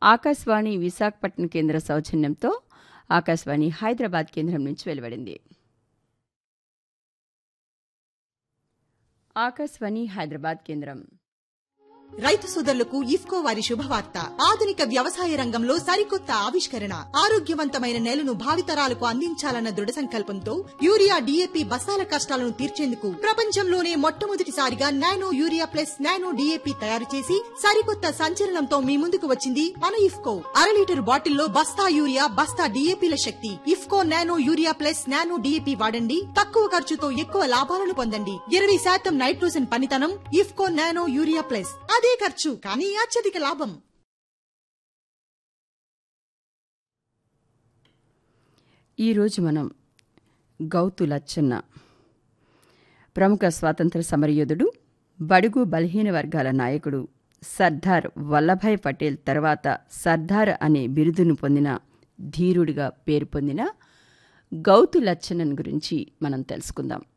ఆకాశవాణి విశాఖపట్నం కేంద్ర సౌజన్యంతో ఆకాశవాణి హైదరాబాద్ కేంద్రం నుంచి వెలువడింది ఆకాశవాణి హైదరాబాద్ కేంద్రం రైతు సోదరులకు ఇఫ్కో వారి శుభవార్త ఆధునిక వ్యవసాయ రంగంలో సరికొత్త ఆవిష్కరణ ఆరోగ్యవంతమైన నేలను భావితరాలకు అందించాలన్న దృఢ సంకల్పంతో యూరియా డీఏపీ బస్తాల కష్టాలను తీర్చేందుకు ప్రపంచంలోనే మొట్టమొదటిసారిగా nano urea plus nano DAP తయారు చేసి సరికొత్త సంచలనంతో మీ ముందుకు వచ్చింది మన ఇఫ్కో అర లీటర్ బాటిల్లో బస్తా యూరియా బస్తా డీఏపీల శక్తి IFFCO nano urea plus nano DAP వాడండి తక్కువ ఖర్చుతో ఎక్కువ లాభాలను పొందండి ఇరవై శాతం నైట్రోజన్ పనితనం ఇఫ్కో నానో యూరియా ప్లస్ అదే ఖర్చు కానీ అత్యధిక లాభం ఈరోజు మనం గౌతు లచ్చన్న ప్రముఖ స్వాతంత్ర సమరయోధుడు బడుగు బలహీన వర్గాల నాయకుడు సర్దార్ వల్లభాయ్ పటేల్ తర్వాత సర్దార్ అనే బిరుదును పొందిన ధీరుడిగా పేరు పొందిన గౌతు లచ్చన్నన్ గురించి మనం తెలుసుకుందాం